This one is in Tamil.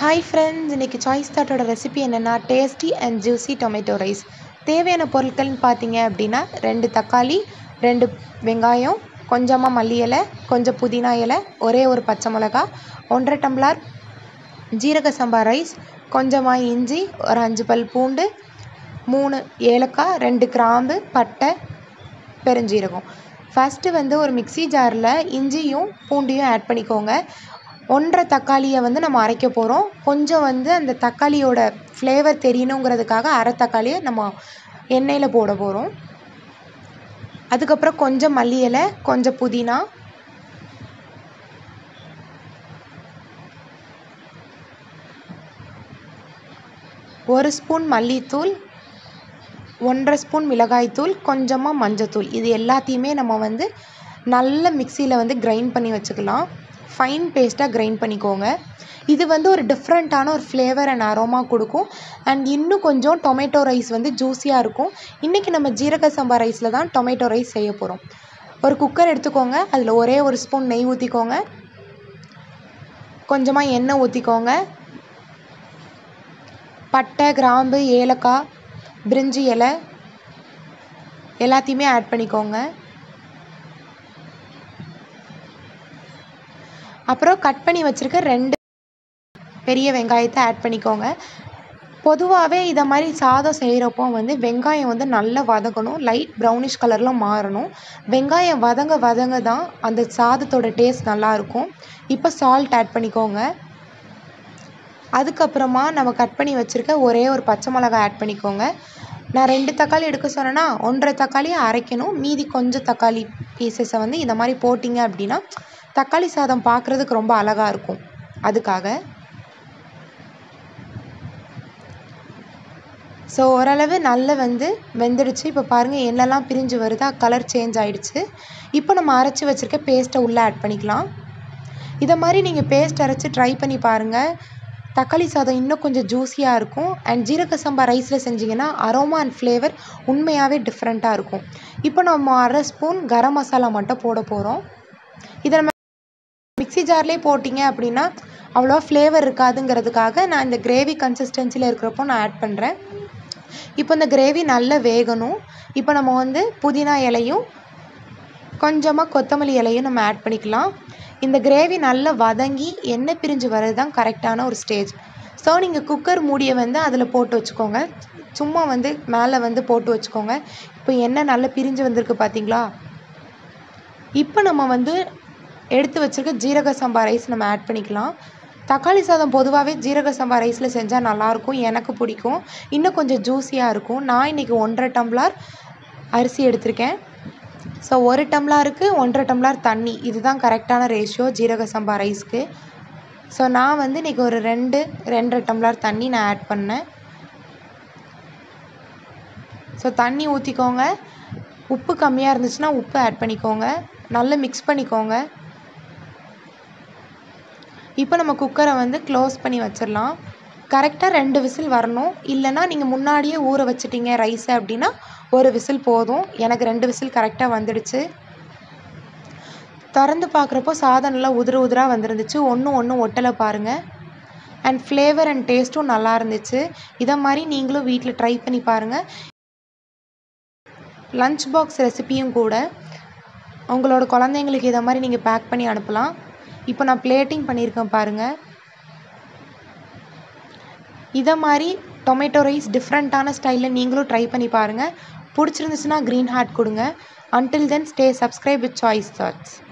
ஹாய் ஃப்ரெண்ட்ஸ் இன்றைக்கி சாய்ஸ் தாட்டோட ரெசிபி என்னென்னா tasty and juicy tomato rice தேவையான பொருட்கள்னு பார்த்தீங்க அப்படின்னா ரெண்டு தக்காளி ரெண்டு வெங்காயம் கொஞ்சமாக மல்லி இலை கொஞ்சம் புதினா இலை ஒரே ஒரு பச்சை மிளகா ஒன்றரை டம்ளர் ஜீரக சம்பா ரைஸ் கொஞ்சமாக இஞ்சி ஒரு அஞ்சு பல் பூண்டு மூணு ஏலக்காய் ரெண்டு கிராம்பு பட்டை பெருஞ்சீரகம் ஃபஸ்ட்டு வந்து ஒரு மிக்ஸி ஜாரில் இஞ்சியும் பூண்டையும் ஆட் பண்ணிக்கோங்க ஒன்றரை தக்காளியை வந்து நம்ம அரைக்க போகிறோம் கொஞ்சம் வந்து அந்த தக்காளியோட ஃப்ளேவர் தெரியணுங்கிறதுக்காக அரை தக்காளியை நம்ம எண்ணெயில் போட போகிறோம் அதுக்கப்புறம் கொஞ்சம் மல்லி இலை கொஞ்சம் புதினா ஒரு ஸ்பூன் மல்லித்தூள் ஒன்றரை ஸ்பூன் மிளகாய்த்தூள் கொஞ்சமாக மஞ்சத்தூள் இது எல்லாத்தையுமே நம்ம வந்து நல்ல மிக்சியில் வந்து கிரைண்ட் பண்ணி வச்சுக்கலாம் ஃபைன் பேஸ்ட்டாக கிரைண்ட் பண்ணிக்கோங்க இது வந்து ஒரு டிஃப்ரெண்ட்டான ஒரு ஃப்ளேவர் அண்ட் அரோமா கொடுக்கும் அண்ட் இன்னும் கொஞ்சம் டொமேட்டோ ரைஸ் வந்து ஜூஸியாக இருக்கும் இன்றைக்கி நம்ம ஜீரக சம்பா ரைஸில் தான் டொமேட்டோ ரைஸ் செய்ய போகிறோம் ஒரு குக்கர் எடுத்துக்கோங்க அதில் ஒரே ஒரு ஸ்பூன் நெய் ஊற்றிக்கோங்க கொஞ்சமாக எண்ணெய் ஊற்றிக்கோங்க பட்டை கிராம்பு ஏலக்காய் பிரிஞ்சி இலை எல்லாத்தையுமே ஆட் பண்ணிக்கோங்க அப்புறம் கட் பண்ணி வச்சுருக்க ரெண்டு பெரிய வெங்காயத்தை ஆட் பண்ணிக்கோங்க பொதுவாகவே இதை மாதிரி சாதம் செய்கிறப்போ வந்து வெங்காயம் வந்து நல்லா வதங்கணும் லைட் ப்ரௌனிஷ் கலரில் மாறணும் வெங்காயம் வதங்க வதங்க தான் அந்த சாதத்தோட டேஸ்ட் நல்லாயிருக்கும் இப்போ சால்ட் ஆட் பண்ணிக்கோங்க அதுக்கப்புறமா நம்ம கட் பண்ணி வச்சுருக்க ஒரே ஒரு பச்சை மிளகா ஆட் பண்ணிக்கோங்க நான் ரெண்டு தக்காளி எடுக்க சொன்னேன்னா ஒன்றரை தக்காளியை அரைக்கணும் மீதி கொஞ்சம் தக்காளி பீசஸை வந்து இந்த மாதிரி போட்டிங்க அப்படின்னா தக்காளி சாதம் பார்க்குறதுக்கு ரொம்ப அழகாக இருக்கும் அதுக்காக ஸோ ஓரளவு நல்ல வந்து வெந்துடுச்சு இப்போ பாருங்கள் எண்ணெய்லாம் பிரிஞ்சு வருதா கலர் சேஞ்ச் ஆகிடுச்சு இப்போ நம்ம அரைச்சி வச்சுருக்க பேஸ்ட்டை உள்ளே ஆட் பண்ணிக்கலாம் இதை மாதிரி நீங்கள் பேஸ்ட் அரைச்சி ட்ரை பண்ணி பாருங்கள் தக்காளி சாதம் இன்னும் கொஞ்சம் ஜூஸியாக இருக்கும் அண்ட் ஜீரக சம்பா ரைஸில் செஞ்சிங்கன்னா அரோமா அண்ட் ஃப்ளேவர் உண்மையாகவே டிஃப்ரெண்ட்டாக இருக்கும் இப்போ நம்ம அரை ஸ்பூன் கரம் மசாலா மட்டும் போட போகிறோம் இதை நம்ம மிக்ஸி ஜார்லேயே போட்டிங்க அப்படின்னா அவ்வளோவா ஃப்ளேவர் இருக்காதுங்கிறதுக்காக நான் இந்த கிரேவி கன்சிஸ்டன்சியில் இருக்கிறப்போ நான் ஆட் பண்ணுறேன் இப்போ இந்த கிரேவி நல்லா வேகணும் இப்போ நம்ம வந்து புதினா இலையும் கொஞ்சமாக கொத்தமல்லி இலையும் நம்ம ஆட் பண்ணிக்கலாம் இந்த கிரேவி நல்லா வதங்கி எண்ணெய் பிரிஞ்சு வர்றது தான் கரெக்டான ஒரு ஸ்டேஜ் ஸோ நீங்கள் குக்கர் மூடியை வந்து அதில் போட்டு வச்சுக்கோங்க சும்மா வந்து மேலே வந்து போட்டு வச்சுக்கோங்க இப்போ எண்ணெய் நல்லா பிரிஞ்சு வந்திருக்கு பார்த்தீங்களா இப்போ நம்ம வந்து எடுத்து வச்சுருக்க ஜீரக சம்பா ரைஸ் நம்ம ஆட் பண்ணிக்கலாம் தக்காளி சாதம் பொதுவாகவே ஜீரக சம்பா ரைஸில் செஞ்சால் நல்லாயிருக்கும் எனக்கு பிடிக்கும் இன்னும் கொஞ்சம் ஜூஸியாக இருக்கும் நான் இன்றைக்கி ஒன்றரை டம்ளர் அரிசி எடுத்திருக்கேன் ஸோ ஒரு டம்ளருக்கு ஒன்றரை டம்ளர் தண்ணி இதுதான் கரெக்டான ரேஷியோ ஜீரக சம்பா ரைஸ்க்கு ஸோ நான் வந்து இன்றைக்கி ஒரு ரெண்டு ரெண்டரை டம்ளர் தண்ணி நான் ஆட் பண்ணேன் ஸோ தண்ணி ஊற்றிக்கோங்க உப்பு கம்மியாக இருந்துச்சுன்னா உப்பு ஆட் பண்ணிக்கோங்க நல்லா மிக்ஸ் பண்ணிக்கோங்க இப்போ நம்ம குக்கரை வந்து க்ளோஸ் பண்ணி வச்சிடலாம் கரெக்டாக ரெண்டு விசில் வரணும் இல்லைனா நீங்கள் முன்னாடியே ஊற வச்சிட்டிங்க ரைஸை அப்படின்னா ஒரு விசில் போதும் எனக்கு ரெண்டு விசில் கரெக்டாக வந்துடுச்சு திறந்து பார்க்குறப்போ சாதம் நல்லா உதிர உதிராக வந்துருந்துச்சு ஒன்றும் ஒன்றும் ஒட்டலை பாருங்கள் அண்ட் ஃப்ளேவர் அண்ட் டேஸ்ட்டும் நல்லா இருந்துச்சு இதை மாதிரி நீங்களும் வீட்டில் ட்ரை பண்ணி பாருங்கள் லஞ்ச் பாக்ஸ் ரெசிப்பியும் கூட உங்களோட குழந்தைங்களுக்கு இதை மாதிரி நீங்கள் பேக் பண்ணி அனுப்பலாம் இப்போ நான் பிளேட்டிங் பண்ணியிருக்கேன் பாருங்கள் இதை மாதிரி டொமேட்டோ ரைஸ் டிஃப்ரெண்ட்டான ஸ்டைலில் நீங்களும் ட்ரை பண்ணி பாருங்கள் பிடிச்சிருந்துச்சுன்னா க்ரீன் ஹார்ட் கொடுங்க until then stay subscribe with choice thoughts